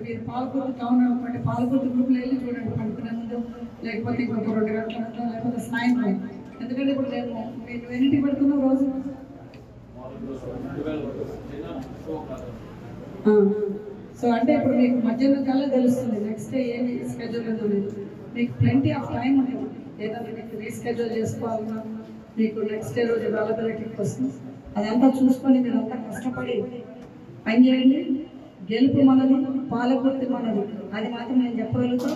మీరు పాలకొల్లు టౌన్ అనుకోండి పాలకొల్లు గ్రూప్లో వెళ్ళి చూడండి పడుకునే ముందు లేకపోతే ఇంకొక రెండు గంటల ముందు లేకపోతే సాయంత్రం ఎందుకంటే ఇప్పుడు నేను మీరు ఎన్నింటికి పెడుతున్నాం రోజు ఆ, సో అంటే ఇప్పుడు మీకు మధ్యాహ్నం కల్లా తెలుస్తుంది నెక్స్ట్ డే ఏమి స్కెడ్యూల్ ఉందో లేదు మీకు ప్లెంటీ ఆఫ్ టైం ఉంటుంది ఏదైనా మీకు రీస్కెడ్యూల్ చేసుకోవాలన్నా మీకు నెక్స్ట్ డే రోజు అవైలబిలిటీ వస్తుంది అదంతా చూసుకొని మీరు అంతా కష్టపడి పని చేయండి గెలుపు మనది పాలకుర్తి మనది అది మాత్రం నేను చెప్పగలుగుతా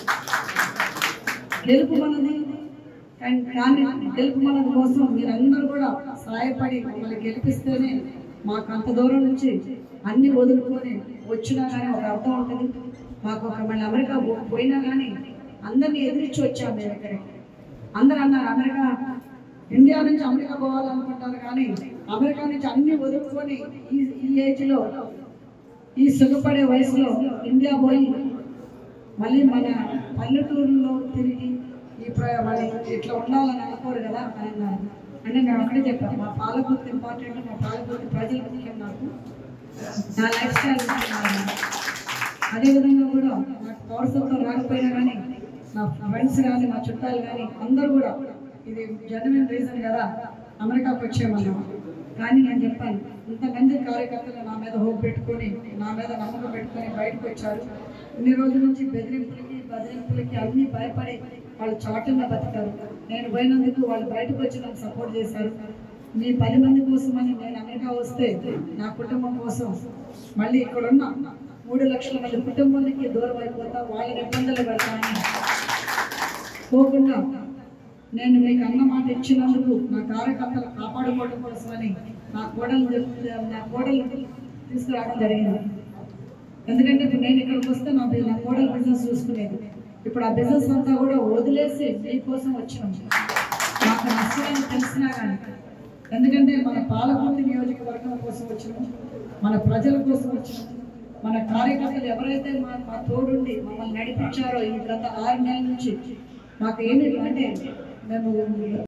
గెలుపు మనది కానీ కానీ గెలుపు మనది కోసం మీరందరూ కూడా సహాయపడి మమ్మల్ని గెలిపిస్తేనే మాకు అంత దూరం నుంచి అన్ని వదులుకొని వచ్చినా కానీ ఒక అర్థం ఉంటుంది మాకు ఒక మళ్ళీ అమెరికా పో- పోయినా కానీ అందరినీ ఎదిరించి వచ్చాం మేము ఇక్కడికి అందరూ అన్నారు అమెరికా ఇండియా నుంచి అమెరికా పోవాలనుకుంటారు కానీ అమెరికా నుంచి అన్ని వదులుకొని ఈ ఈ ఏజ్లో ఈ సుఖపడే వయసులో ఇండియా పోయి మళ్ళీ మన పల్లెటూరులో తిరిగి ఈ ప్ర మన ఇట్లా ఉండాలని అనుకోరు కదా అని అన్నారు అంటే నేను ఒకటే చెప్పాను మా పాలకుర్తి ఇంపార్టెంట్ మా పాలకుర్తి ప్రజలు ముఖ్యం నాకు నా లైఫ్ స్టైల్ ముఖ్యం నాకు. అదేవిధంగా కూడా నాకు పౌరసత్వం రాకపోయినా కానీ నా ఫ్రెండ్స్ కానీ మా చుట్టాలు కానీ అందరూ కూడా ఇది జెన్యున్ రీజన్ కదా అమెరికాకు వచ్చేయమన్నాం కానీ నేను చెప్పాను ఇంతమంది కార్యకర్తలు నా మీద హోప్ పెట్టుకొని నా మీద నమ్మకం పెట్టుకొని బయటకు వచ్చారు ఇన్ని రోజుల నుంచి బెదిరింపులకి బెదిరింపులకి అన్ని భయపడి వాళ్ళు చాటుగా బతికారు నేను పోయినందుకు వాళ్ళు బయటకు వచ్చి నాకు సపోర్ట్ చేశారు మీ పది మంది కోసమని నేను అమెరికా వస్తే నా కుటుంబం కోసం మళ్ళీ ఇక్కడ ఉన్న మూడు లక్షల మంది కుటుంబానికి దూరం అయిపోతా వాళ్ళని ఇబ్బందులు పెడతానని పోకుండా నేను మీకు అన్న మాట ఇచ్చినందుకు నా కార్యకర్తలు కాపాడుకోవడం కోసమని నా కోడలు చెప్- నా కోడలు తీసుకురావడం జరిగింది ఎందుకంటే ఇప్పుడు నేను ఇక్కడికి వస్తే నా బి- నా కోడలు బిజినెస్ చూసుకునేది ఇప్పుడు ఆ బిజినెస్ అంతా కూడా వదిలేసి మీకోసం వచ్చినాం నాకు నష్టమని తెలిసినా కానీ ఎందుకంటే మన పాలకుర్తి నియోజకవర్గం కోసం వచ్చినాం మన ప్రజల కోసం వచ్చినాం మన కార్యకర్తలు ఎవరైతే మా మా తోడుండి మమ్మల్ని నడిపించారో ఈ గత ఆరు నెలల నుంచి మాకు ఏమి అంటే మేము